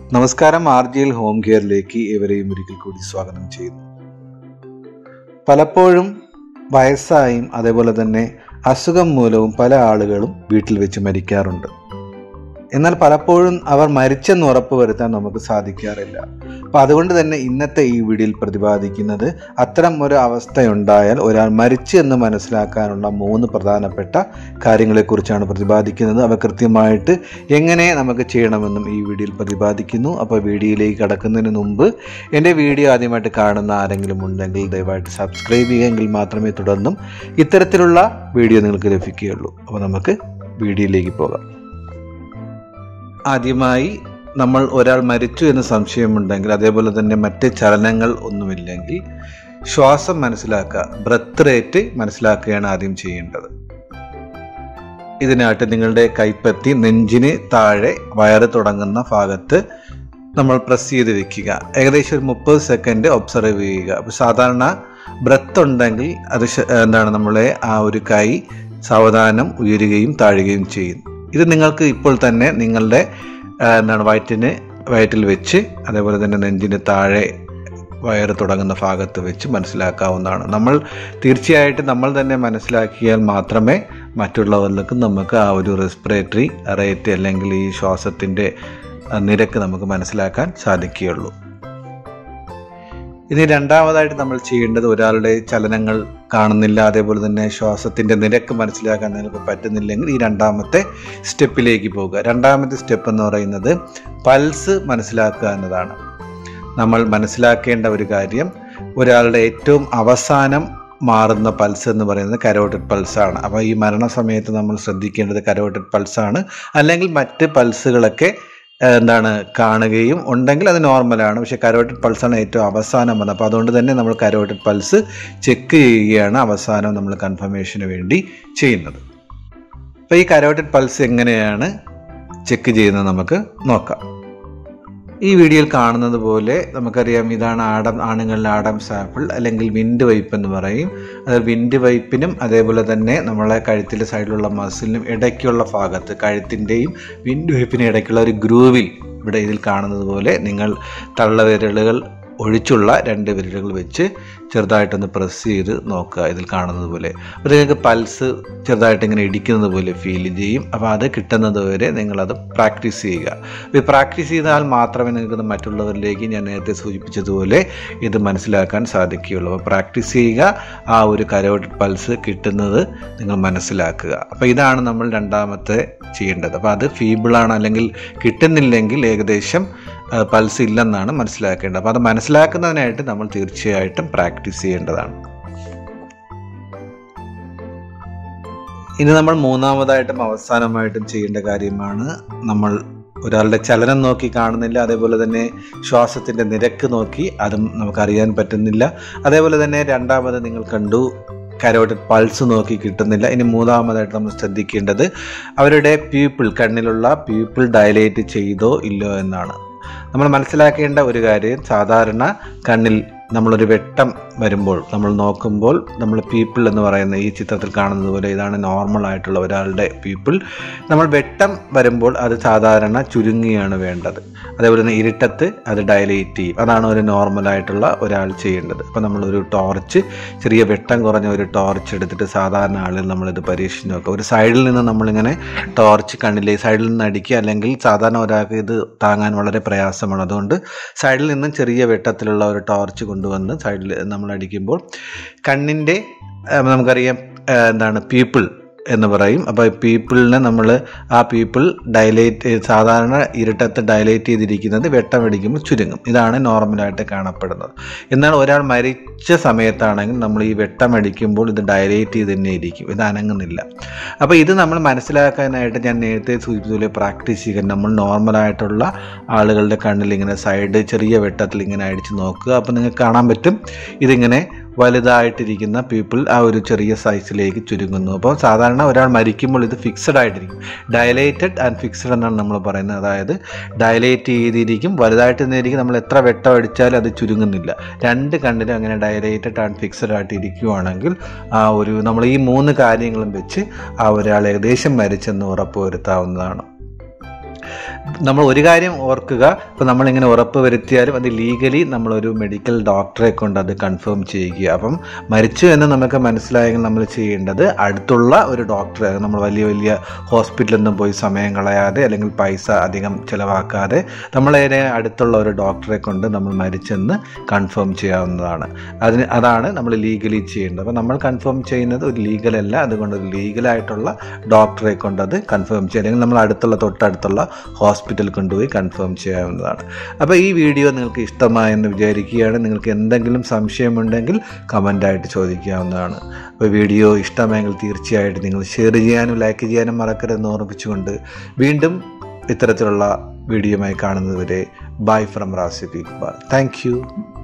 നമസ്കാരം R G L home കെയറിലേക്ക് ഏവരെയും ഒരിക്കൽ കൂടി സ്വാഗതം ചെയ്യുന്നു പലപ്പോഴും വയസ്സായും അതേപോലെ തന്നെ അസുഖം മൂലവും പല ആളുകളും വീട്ടിൽ വെച്ച് മരിക്കാറുണ്ട് എന്നാൽ പലപ്പോഴും അവർ മരിച്ചെന്ന് ഉറപ്പ് വരുത്താൻ നമുക്ക് സാധിക്കാറില്ല അപ്പം അതുകൊണ്ട് തന്നെ ഇന്നത്തെ ഈ വീഡിയോയിൽ പ്രതിപാദിക്കുന്നത് അത്തരം ഒരു അവസ്ഥയുണ്ടായാൽ ഒരാൾ മരിച്ചു എന്ന് മനസ്സിലാക്കാനുള്ള മൂന്ന് പ്രധാനപ്പെട്ട കാര്യങ്ങളെക്കുറിച്ചാണ് പ്രതിപാദിക്കുന്നത് അവ കൃത്യമായിട്ട് എങ്ങനെ നമുക്ക് ചെയ്യണമെന്നും ഈ വീഡിയോയിൽ പ്രതിപാദിക്കുന്നു അപ്പോൾ വീഡിയോയിലേക്ക് കടക്കുന്നതിന് മുമ്പ് എൻ്റെ വീഡിയോ ആദ്യമായിട്ട് കാണുന്ന ആരെങ്കിലും ഉണ്ടെങ്കിൽ ദയവായിട്ട് സബ്സ്ക്രൈബ് ചെയ്യുമെങ്കിൽ മാത്രമേ തുടർന്നും ഇത്തരത്തിലുള്ള വീഡിയോ നിങ്ങൾക്ക് ലഭിക്കുകയുള്ളൂ അപ്പോൾ നമുക്ക് വീഡിയോയിലേക്ക് പോകാം ആദ്യമായി നമ്മൾ ഒരാൾ മരിച്ചു എന്ന് സംശയമുണ്ടെങ്കിൽ അതേപോലെ തന്നെ മറ്റ് ചലനങ്ങൾ ഒന്നുമില്ലെങ്കിൽ ശ്വാസം മനസ്സിലാക്കുക ബ്രത്ത് റേറ്റ് മനസ്സിലാക്കുകയാണ് ആദ്യം ചെയ്യേണ്ടത് ഇതിനായിട്ട് നിങ്ങളുടെ കൈപ്പത്തി നെഞ്ചിന് താഴെ വയറ് തുടങ്ങുന്ന ഭാഗത്ത് നമ്മൾ പ്രസ് ചെയ്ത് വെക്കുക ഏകദേശം ഒരു മുപ്പത് സെക്കൻഡ് ഒബ്സർവ് ചെയ്യുക അപ്പോൾ സാധാരണ ബ്രത്ത് ഉണ്ടെങ്കിൽ അത് ശ- എന്താണ് നമ്മളെ ആ ഒരു കൈ സാവധാനം ഉയരുകയും താഴുകയും ചെയ്യും ഇത് നിങ്ങൾക്ക് ഇപ്പോൾ തന്നെ നിങ്ങളുടെ ആ, എന്താണ് വയറ്റിന് വയറ്റിൽ വെച്ച് അതേപോലെ തന്നെ നെഞ്ചിന് താഴെ വയറ് തുടങ്ങുന്ന ഭാഗത്ത് വെച്ച് മനസ്സിലാക്കാവുന്നതാണ് നമ്മൾ തീർച്ചയായിട്ടും നമ്മൾ തന്നെ മനസ്സിലാക്കിയാൽ മാത്രമേ മറ്റുള്ളവരിലേക്ക് നമുക്ക് ആ ഒരു റെസ്പിറേറ്ററി റേറ്റ് അല്ലെങ്കിൽ ഈ ശ്വാസത്തിൻ്റെ ആ, നിരക്ക് നമുക്ക് മനസ്സിലാക്കാൻ സാധിക്കുകയുള്ളൂ ഇനി രണ്ടാമതായിട്ട് നമ്മൾ ചെയ്യേണ്ടത് ഒരാളുടെ ചലനങ്ങൾ കാണുന്നില്ല അതേപോലെ തന്നെ ശ്വാസത്തിൻ്റെ നിരക്ക് മനസ്സിലാക്കാൻ നിങ്ങൾക്ക് പറ്റുന്നില്ലെങ്കിൽ ഈ രണ്ടാമത്തെ സ്റ്റെപ്പിലേക്ക് പോകുക രണ്ടാമത്തെ സ്റ്റെപ്പ് എന്ന് പറയുന്നത് പൾസ് മനസ്സിലാക്കുക എന്നതാണ് നമ്മൾ മനസ്സിലാക്കേണ്ട ഒരു കാര്യം ഒരാളുടെ ഏറ്റവും അവസാനം മാറുന്ന പൾസ് എന്ന് പറയുന്നത് കരോട്ടഡ് പൾസാണ് അപ്പോൾ ഈ മരണസമയത്ത് നമ്മൾ ശ്രദ്ധിക്കേണ്ടത് കരോട്ടഡ് പൾസാണ് അല്ലെങ്കിൽ മറ്റ് പൾസുകളൊക്കെ ഏഹ്, എന്താണ് കാണുകയും ഉണ്ടെങ്കിൽ അത് നോർമലാണ് പക്ഷേ കരോട്ടഡ് പൾസാണ് ഏറ്റവും അവസാനം വന്നത് അപ്പോൾ അതുകൊണ്ട് തന്നെ നമ്മൾ കരോട്ടഡ് പൾസ് ചെക്ക് ചെയ്യുകയാണ് അവസാനം നമ്മൾ കൺഫർമേഷന് വേണ്ടി ചെയ്യുന്നത് അപ്പോൾ ഈ കരോട്ടഡ് പൾസ് എങ്ങനെയാണ് ചെക്ക് ചെയ്യുന്നത് നമുക്ക് നോക്കാം ഈ വീഡിയോയിൽ കാണുന്നത് പോലെ നമുക്കറിയാം ഇതാണ് ആടം ആണുങ്ങളുടെ ആടം സാപ്പിൾ അല്ലെങ്കിൽ വിൻഡ് വൈപ്പ് എന്ന് പറയും അത് വിൻഡ് വൈപ്പിനും അതേപോലെ തന്നെ നമ്മളെ കഴുത്തിൻ്റെ സൈഡിലുള്ള മസിലിനും ഇടയ്ക്കുള്ള ഭാഗത്ത് കഴുത്തിൻ്റെയും വിൻഡ് വൈപ്പിനും ഇടയ്ക്കുള്ള ഒരു ഗ്രൂവിൽ ഇവിടെ ഇതിൽ കാണുന്നത് പോലെ നിങ്ങൾ തള്ളവിരലുകൾ ഒഴിച്ചുള്ള രണ്ട് വിരലുകൾ വെച്ച് ചെറുതായിട്ടൊന്ന് പ്രസ് ചെയ്ത് നോക്കുക ഇതിൽ കാണുന്നത് പോലെ അപ്പോൾ നിങ്ങൾക്ക് പൾസ് ചെറുതായിട്ട് ഇങ്ങനെ ഇടിക്കുന്നത് പോലെ ഫീൽ ചെയ്യും അപ്പോൾ അത് കിട്ടുന്നത് വരെ നിങ്ങളത് പ്രാക്ടീസ് ചെയ്യുക അപ്പോൾ ഈ പ്രാക്ടീസ് ചെയ്താൽ മാത്രമേ നിങ്ങൾക്ക് മറ്റുള്ളവരിലേക്ക് ഞാൻ നേരത്തെ സൂചിപ്പിച്ചതുപോലെ ഇത് മനസ്സിലാക്കാൻ സാധിക്കുകയുള്ളൂ അപ്പോൾ പ്രാക്ടീസ് ചെയ്യുക ആ ഒരു കരോട്ട് പൾസ് കിട്ടുന്നത് നിങ്ങൾ മനസ്സിലാക്കുക അപ്പോൾ ഇതാണ് നമ്മൾ രണ്ടാമത്തെ ചെയ്യേണ്ടത് അപ്പോൾ അത് ഫീബിളാണ് അല്ലെങ്കിൽ കിട്ടുന്നില്ലെങ്കിൽ ഏകദേശം പൾസ് ഇല്ലെന്നാണ് മനസ്സിലാക്കേണ്ടത് അപ്പോൾ അത് മനസ്സിലാക്കുന്നതിനായിട്ട് നമ്മൾ തീർച്ചയായിട്ടും പ്രാക്ടീസ് ചെയ്യേണ്ടതാണ് ഇനി നമ്മൾ മൂന്നാമതായിട്ടും അവസാനമായിട്ടും ചെയ്യേണ്ട കാര്യമാണ് നമ്മൾ ഒരാളുടെ ചലനം നോക്കി കാണുന്നില്ല അതേപോലെ തന്നെ ശ്വാസത്തിൻ്റെ നിരക്ക് നോക്കി അതും നമുക്കറിയാൻ പറ്റുന്നില്ല അതേപോലെ തന്നെ രണ്ടാമത് നിങ്ങൾ കണ്ടു കരോട്ടഡ് പൾസ് നോക്കി കിട്ടുന്നില്ല ഇനി മൂന്നാമതായിട്ട് നമ്മൾ ശ്രദ്ധിക്കേണ്ടത് അവരുടെ പ്യൂപ്പിൾ കണ്ണിലുള്ള പ്യൂപ്പിൾ ഡയലേറ്റ് ചെയ്തോ ഇല്ലയോ എന്നാണ് നമ്മൾ മനസ്സിലാക്കേണ്ട ഒരു കാര്യം സാധാരണ കണ്ണിൽ നമ്മളൊരു വെട്ടം വരുമ്പോൾ നമ്മൾ നോക്കുമ്പോൾ നമ്മൾ പീപ്പിൾ എന്ന് പറയുന്ന ഈ ചിത്രത്തിൽ കാണുന്നത് പോലെ ഇതാണ് നോർമൽ ആയിട്ടുള്ള ഒരാളുടെ പീപ്പിൾ നമ്മൾ വെട്ടം വരുമ്പോൾ അത് സാധാരണ ചുരുങ്ങിയാണ് വേണ്ടത് അതേപോലെ തന്നെ ഇരുട്ടത്ത് അത് ഡയലേറ്റ് ചെയ്യും അതാണ് ഒരു നോർമൽ ആയിട്ടുള്ള ഒരാൾ ചെയ്യേണ്ടത് അപ്പോൾ നമ്മളൊരു ടോർച്ച് ചെറിയ വെട്ടം കുറഞ്ഞ ഒരു ടോർച്ച് എടുത്തിട്ട് സാധാരണ ആളിൽ നമ്മളിത് പരീക്ഷിച്ച് നോക്കുക ഒരു സൈഡിൽ നിന്ന് നമ്മളിങ്ങനെ ടോർച്ച് കണ്ണിലെ സൈഡിൽ നിന്ന് അടിക്കുക അല്ലെങ്കിൽ സാധാരണ ഒരാൾക്ക് ഇത് താങ്ങാൻ വളരെ പ്രയാസമാണ് അതുകൊണ്ട് സൈഡിൽ നിന്നും ചെറിയ വെട്ടത്തിലുള്ള ഒരു ടോർച്ച് കൊണ്ടുവന്ന് സൈഡിൽ നമ്മൾ അടിക്കുമ്പോൾ കണ്ണിൻ്റെ ഏഹ്, നമുക്കറിയാം ഏഹ്, എന്താണ് പീപ്പിൾ എന്ന് പറയും അപ്പോൾ പീപ്പിളിനെ നമ്മൾ ആ പീപ്പിൾ ഡയലേറ്റ് സാധാരണ ഇരുട്ടത്ത് ഡയലേറ്റ് ചെയ്തിരിക്കുന്നത് വെട്ടം അടിക്കുമ്പോൾ ചുരുങ്ങും ഇതാണ് നോർമലായിട്ട് കാണപ്പെടുന്നത് എന്നാൽ ഒരാൾ മരിച്ച സമയത്താണെങ്കിൽ നമ്മൾ ഈ വെട്ടം അടിക്കുമ്പോൾ ഇത് ഡയലേറ്റ് ചെയ്ത് തന്നെ ഇരിക്കും ഇത് അനങ്ങുന്നില്ല അപ്പോൾ ഇത് നമ്മൾ മനസ്സിലാക്കാനായിട്ട് ഞാൻ നേരത്തെ സൂചിപ്പിച്ചതുപോലെ പ്രാക്ടീസ് ചെയ്യുക നമ്മൾ നോർമലായിട്ടുള്ള ആളുകളുടെ കണ്ണിൽ ഇങ്ങനെ സൈഡ് ചെറിയ വെട്ടത്തിൽ ഇങ്ങനെ അടിച്ച് നോക്കുക അപ്പോൾ നിങ്ങൾക്ക് കാണാൻ പറ്റും ഇതിങ്ങനെ വലുതായിട്ടിരിക്കുന്ന പീപ്പിൾ ആ ഒരു ചെറിയ സൈസിലേക്ക് ചുരുങ്ങുന്നു അപ്പോൾ സാധാരണ ഒരാൾ മരിക്കുമ്പോൾ ഇത് ഫിക്സഡ് ആയിട്ടിരിക്കും ഡയലേറ്റഡ് ആൻഡ് ഫിക്സഡ് എന്നാണ് നമ്മൾ പറയുന്നത് അതായത് ഡയലേറ്റ് ചെയ്തിരിക്കും വലുതായിട്ട് നിന്നിരിക്കും നമ്മൾ എത്ര വെട്ടം അടിച്ചാലും അത് ചുരുങ്ങുന്നില്ല രണ്ട് കണ്ണിലും അങ്ങനെ ഡയലേറ്റഡ് ആൻഡ് ഫിക്സഡ് ആയിട്ട് ഇരിക്കുവാണെങ്കിൽ ആ ഒരു നമ്മൾ ഈ മൂന്ന് കാര്യങ്ങളും വെച്ച് ആ ഒരാൾ ഏകദേശം മരിച്ചെന്ന് ഉറപ്പ് വരുത്താവുന്നതാണ് നമ്മൾ ഒരു കാര്യം ഓർക്കുക ഇപ്പോൾ നമ്മളിങ്ങനെ ഉറപ്പ് വരുത്തിയാലും അത് ലീഗലി നമ്മളൊരു മെഡിക്കൽ ഡോക്ടറെ കൊണ്ട് അത് കൺഫേം ചെയ്യുക അപ്പം മരിച്ചു എന്ന് നമുക്ക് മനസ്സിലായെങ്കിൽ നമ്മൾ ചെയ്യേണ്ടത് അടുത്തുള്ള ഒരു ഡോക്ടറെ നമ്മൾ വലിയ വലിയ ഹോസ്പിറ്റലൊന്നും പോയി സമയം കളയാതെ അല്ലെങ്കിൽ പൈസ അധികം ചിലവാക്കാതെ നമ്മളതിനെ അടുത്തുള്ള ഒരു ഡോക്ടറെ കൊണ്ട് നമ്മൾ മരിച്ചെന്ന് കൺഫേം ചെയ്യാവുന്നതാണ് അതിന് അതാണ് നമ്മൾ ലീഗലി ചെയ്യേണ്ടത് അപ്പോൾ നമ്മൾ കൺഫേം ചെയ്യുന്നത് ഒരു ലീഗലല്ല അതുകൊണ്ട് ഒരു ലീഗലായിട്ടുള്ള ഡോക്ടറെ കൊണ്ട് അത് കൺഫേം ചെയ്യുക അല്ലെങ്കിൽ നമ്മൾ അടുത്തുള്ള തൊട്ടടുത്തുള്ള ഹോസ്പിറ്റലിൽ കൊണ്ടുപോയി കൺഫേം ചെയ്യാവുന്നതാണ് അപ്പോൾ ഈ വീഡിയോ നിങ്ങൾക്ക് ഇഷ്ടമായെന്ന് വിചാരിക്കുകയാണ് നിങ്ങൾക്ക് എന്തെങ്കിലും സംശയമുണ്ടെങ്കിൽ കമൻ്റായിട്ട് ചോദിക്കാവുന്നതാണ് അപ്പോൾ വീഡിയോ ഇഷ്ടമായെങ്കിൽ തീർച്ചയായിട്ടും നിങ്ങൾ ഷെയർ ചെയ്യാനും ലൈക്ക് ചെയ്യാനും മറക്കരുതെന്ന് ഓർമ്മിപ്പിച്ചുകൊണ്ട് വീണ്ടും ഇത്തരത്തിലുള്ള വീഡിയോയുമായി കാണുന്നതുവരെ bye from Razik Iqbal thank U